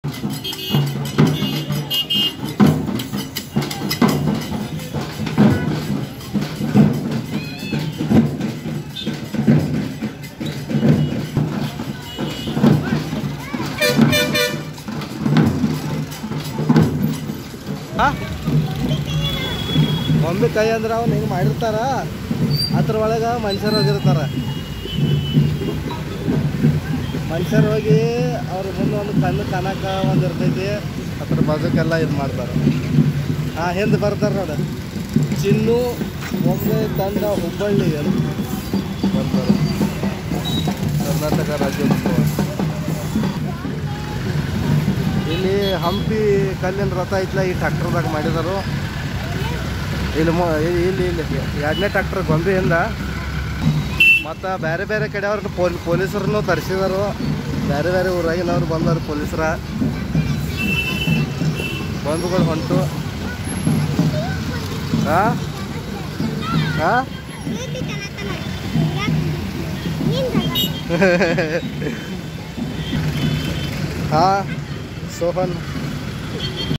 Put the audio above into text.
ಒಮ್ಮೆ ಕೈ ಅಂದ್ರೆ ಅವ್ನು ಹಿಂಗೆ ಮಾಡಿರ್ತಾರ ಅದ್ರ ಒಳಗೆ ಮನುಷ್ಯರು ಹೋಗಿರ್ತಾರ ಮನುಷ್ಯರು ಹೋಗಿ ಅವ್ರ ಮುಂದೆ ಒಂದು ಕಣ್ಣು ಕನಕ ಒಂದು ಇರ್ತೈತಿ ಅದ್ರ ಬಾಜುಕೆಲ್ಲ ಇದು ಮಾಡ್ತಾರೆ ಹಾಂ ಹಿಂದೆ ಬರ್ತಾರೆ ನೋಡು ಚಿನ್ನು ಒಮ್ಮೆ ತಂಡ ಹುಬ್ಬಳ್ಳಿ ಅಂತ ಬರ್ತಾರೆ ಕರ್ನಾಟಕ ರಾಜ್ಯೋತ್ಸವ ಇಲ್ಲಿ ಹಂಪಿ ಕಲ್ಲಿನ ರಥ ಐತ್ಲ ಈ ಟ್ರ್ಯಾಕ್ಟರ್ದಾಗ ಮಾಡಿದರು ಇಲ್ಲಿ ಮೊ ಇಲ್ಲಿ ಇಲ್ಲಿ ಇಲ್ಲಿ ಎರಡನೇ ಟ್ರ್ಯಾಕ್ಟರ್ ಗೊಂಬೆಯಿಂದ ಮತ್ತು ಬೇರೆ ಬೇರೆ ಕಡೆ ಅವ್ರನ್ನ ಪೊಲ್ ಪೊಲೀಸರನ್ನು ತರಿಸಿದರು ಬೇರೆ ಬೇರೆ ಊರಾಗಿನವ್ರು ಬಂದವರು ಪೊಲೀಸರ ಬಂಧುಗಳು ಹೊಂಟು ಹಾಂ ಹಾಂ ಹಾಂ ಸೋಹನ್